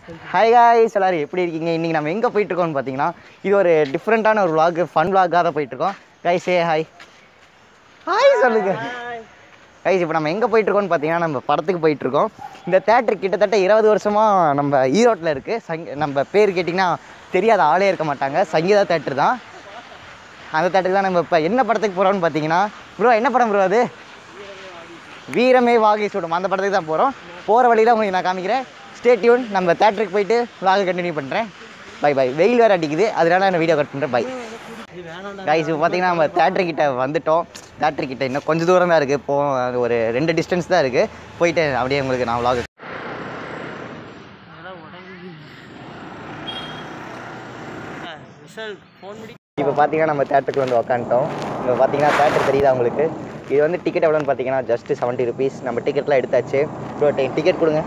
Hi guys எல்லாரும் எப்படி இருக்கீங்க இன்றைக்கி நம்ம எங்கே போயிட்டுருக்கோம்னு பார்த்தீங்கன்னா இது ஒரு டிஃப்ரெண்ட்டான ஒரு vlog ஃபன் vlog-ஆக தான் போயிட்டுருக்கோம் கைஸ் ஏ ஹாய் ஹாய் சொல்லுங்க கைஸ் இப்போ நம்ம எங்கே போயிட்டுருக்கோம்னு பார்த்தீங்கன்னா நம்ம படத்துக்கு போயிட்டுருக்கோம் இந்த தேட்டர் கிட்டத்தட்ட இருபது வருஷமாக நம்ம ஈரோட்டில் இருக்குது சங் நம்ம பேர் கேட்டிங்கன்னா தெரியாத ஆளே இருக்க மாட்டாங்க சங்கீதா தேட்டர் தான் அந்த தேட்டருக்கு தான் நம்ம இப்போ என்ன படத்துக்கு போகிறோம்னு பார்த்தீங்கன்னா ப்ரோ என்ன படம் ப்ரோ அது வீரமே வாகை சூடும் அந்த படத்துக்கு தான் போகிறோம் போகிற வழியில் உங்களுக்கு நான் காமிக்கிறேன் ஸ்டே டியூன் நம்ம தேட்டருக்கு போயிட்டு vlog கண்டினியூ பண்ணுறேன் பை பை வெயில் வேறு அடிக்குது அதனால நான் வீடியோ கட் பண்ணுறேன் பை கைஸ் இப்போ பார்த்தீங்கன்னா நம்ம தேட்டர் கிட்ட வந்துட்டோம் தேட்டர் கிட்ட இன்னும் கொஞ்சம் தூரம் தான் இருக்குது போ அது ஒரு ரெண்டு டிஸ்டன்ஸ் தான் இருக்குது போயிட்டு அப்படியே உங்களுக்கு நான் vlog இப்போ பார்த்தீங்கன்னா நம்ம தேட்டருக்கு வந்து உக்காந்துட்டோம் இப்போ பார்த்தீங்கன்னா தேட்டர் தெரியுதா உங்களுக்கு இது வந்து டிக்கெட் எவ்வளோன்னு பார்த்தீங்கன்னா ஜஸ்ட் செவன்ட்டி ருபீஸ் நம்ம டிக்கெட்லாம் எடுத்தாச்சு ப்ரோ டிக்கெட் கொடுங்க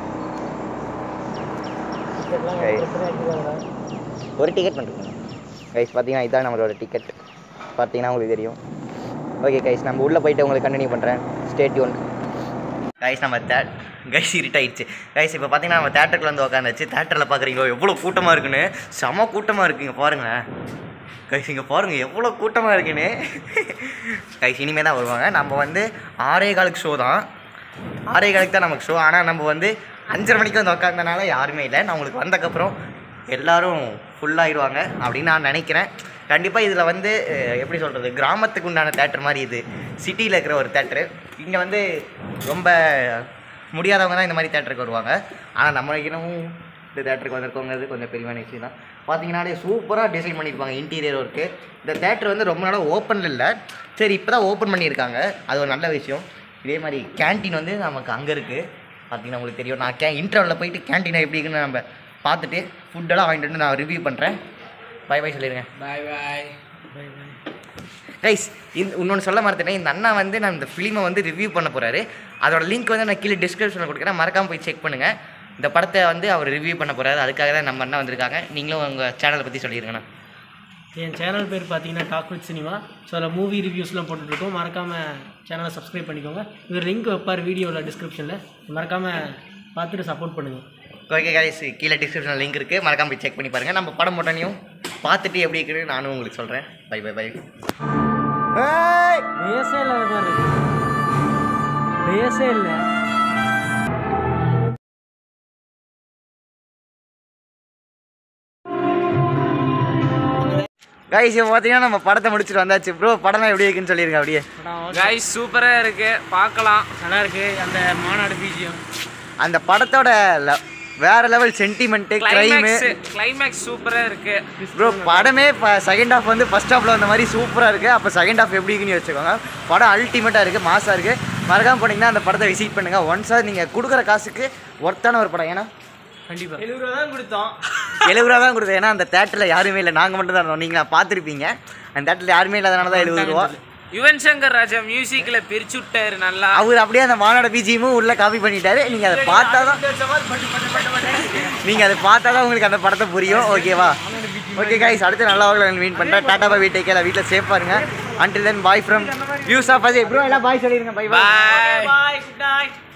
Guys. ஒரு டிக்கெட் பண்ணுறோம் கைஸ் பார்த்தீங்கன்னா இதான் நம்மளோட டிக்கெட் பார்த்தீங்கன்னா உங்களுக்கு தெரியும் ஓகே கைஸ் நம்ம உள்ளே போயிட்டு உங்களுக்கு கண்டினியூ பண்ணுறேன் ஸ்டேட்யூன் கைஸ் நம்ம தே கைஸ் இருட் ஆயிடுச்சு கைஸ் இப்போ பார்த்தீங்கன்னா நம்ம தேட்டருக்குள்ள வந்து உட்காந்துச்சு தேட்டரில் பார்க்குறீங்க எவ்வளோ கூட்டமாக இருக்குன்னு செம கூட்டமாக இருக்குங்க பாருங்களேன் கைஸ் இங்கே பாருங்கள் எவ்வளோ கூட்டமாக இருக்குன்னு கைஸ் இனிமேல் தான் வருவாங்க நம்ம வந்து ஆறே காலுக்கு ஷோ தான் ஆறே காலுக்கு தான் நமக்கு ஷோ ஆனால் நம்ம வந்து அஞ்சரை மணிக்கு வந்து உட்காந்தனால யாருமே இல்லை நான் உங்களுக்கு வந்தக்கப்புறம் எல்லாரும் ஃபுல்லாகிடுவாங்க அப்படின்னு நான் நினைக்கிறேன் கண்டிப்பாக இதில் வந்து அஹ், எப்படி சொல்கிறது கிராமத்துக்கு உண்டான தேட்டர் மாதிரி இது சிட்டியில் இருக்கிற ஒரு தேட்டரு இங்கே வந்து ரொம்ப முடியாதவங்க தான் இந்த மாதிரி தேட்டருக்கு வருவாங்க ஆனால் நம்ம இன்னமும் இந்த தேட்டருக்கு வந்திருக்கோங்கிறது கொஞ்சம் பெருமையான விஷயம் தான் பார்த்தீங்கன்னாலே சூப்பராக டிசைன் பண்ணியிருப்பாங்க இன்டீரியர் ஒர்க்கு இந்த தேட்டர் வந்து ரொம்ப நாளாக ஓப்பனில் இல்லை சரி இப்போ தான் ஓப்பன் பண்ணியிருக்காங்க அது ஒரு நல்ல விஷயம் இதே மாதிரி கேண்டீன் வந்து நமக்கு அங்கே இருக்குது பார்த்தீங்கன்னா உங்களுக்கு தெரியும் நான் கே இன்டர்வலில் போயிட்டு கேண்டீனை எப்படி இருக்குன்னு நம்ம பார்த்துட்டு ஃபுட்டெல்லாம் வாங்கிட்டு வந்து நான் ரிவ்யூ பண்ணுறேன் பை பை சொல்லிடுங்க பாய் பாய் கைஸ் இந்த இன்னொன்று சொல்ல மறந்துட்டேன் இந்த அண்ணா வந்து நான் இந்த ஃபிலிமை வந்து ரிவ்யூ பண்ண போகிறாரு அதோட லிங்க் வந்து நான் கீழே டிஸ்கிரிப்ஷனில் கொடுக்குறேன் மறக்காமல் போய் செக் பண்ணுங்கள் இந்த படத்தை வந்து அவர் ரிவ்யூ பண்ண போகிறாரு அதுக்காக தான் நம்ம அண்ணா வந்திருக்காங்க நீங்களும் உங்கள் சேனலை பற்றி சொல்லிடுங்கண்ணா என் சேனல் பேர் பார்த்தீங்கன்னா டாக் வித் சினிமா ஸோ அதில் மூவி ரிவ்யூஸ்லாம் போட்டுட்ருக்கோம் மறக்காமல் சேனலை சப்ஸ்கிரைப் பண்ணிக்கோங்க இவர் லிங்க் வைப்பார் வீடியோவில் டிஸ்கிரிப்ஷனில் மறக்காமல் பார்த்துட்டு சப்போர்ட் பண்ணுங்கள் ஓகே கைஸ் கீழே டிஸ்கிரிப்ஷனில் லிங்க் இருக்குது மறக்காமல் போய் செக் பண்ணி பாருங்கள் நம்ம படம் போட்டனையும் பார்த்துட்டு எப்படி இருக்குன்னு நானும் உங்களுக்கு சொல்கிறேன் பை பை பை பேசே இல்லை பாரு பேசே இல்லை கைஸ் இப்போ பார்த்தீங்கன்னா நம்ம படத்தை முடிச்சுட்டு வந்தாச்சு ப்ரோ படம் எப்படி இருக்குன்னு சொல்லிருங்க அப்படியே கைஸ் சூப்பராக இருக்கு பார்க்கலாம் நல்லா இருக்கு அந்த மாநாடு பிஜிஎம் அந்த படத்தோட le- வேற level sentiment crime climax climax சூப்பராக இருக்கு ப்ரோ படமே இப்போ செகண்ட் ஹாஃப் வந்து ஃபர்ஸ்ட் ஹாஃபில் வந்த மாதிரி சூப்பராக இருக்குது அப்போ செகண்ட் ஹாஃப் எப்படி இருக்குன்னு வச்சுக்கோங்க படம் அல்டிமேட்டாக இருக்குது மாசாக இருக்குது மறக்காமல் போனீங்கன்னா அந்த படத்தை விசிட் பண்ணுங்கள் ஒன்ஸாக நீங்கள் கொடுக்குற காசுக்கு ஒர்த்தான ஒரு படம் ஏன்னா கண்டிப்பாக எழுபது ரூபா தான் கொடுத்தோம் எழுபது ரூபா தான் கொடுத்தேன் ஏன்னா அந்த தேட்டரில் யாருமே இல்லை நாங்கள் மட்டும் தான் இருந்தோம் நீங்கள் பார்த்துருப்பீங்க அந்த தேட்டரில் யாருமே இல்லாதனால தான் எழுபது ரூபா யுவன் சங்கர் ராஜா மியூசிக்கில் பிரிச்சு விட்டாரு நல்லா அவர் அப்படியே அந்த மாநாட பிஜிஎமும் உள்ள காப்பி பண்ணிட்டாரு நீங்கள் அதை பார்த்தா தான் நீங்கள் அதை பார்த்தா தான் உங்களுக்கு அந்த படத்தை புரியும் ஓகேவா ஓகே கைஸ் அடுத்து நல்லா மீட் பண்ணுறேன் டாடா பாய் டேக் கேர் வீட்டில் சேஃபாக இருங்க until then bye from views of Ajay bro எல்லாம் பாய் சொல்லிடுங்க bye bye bye bye good night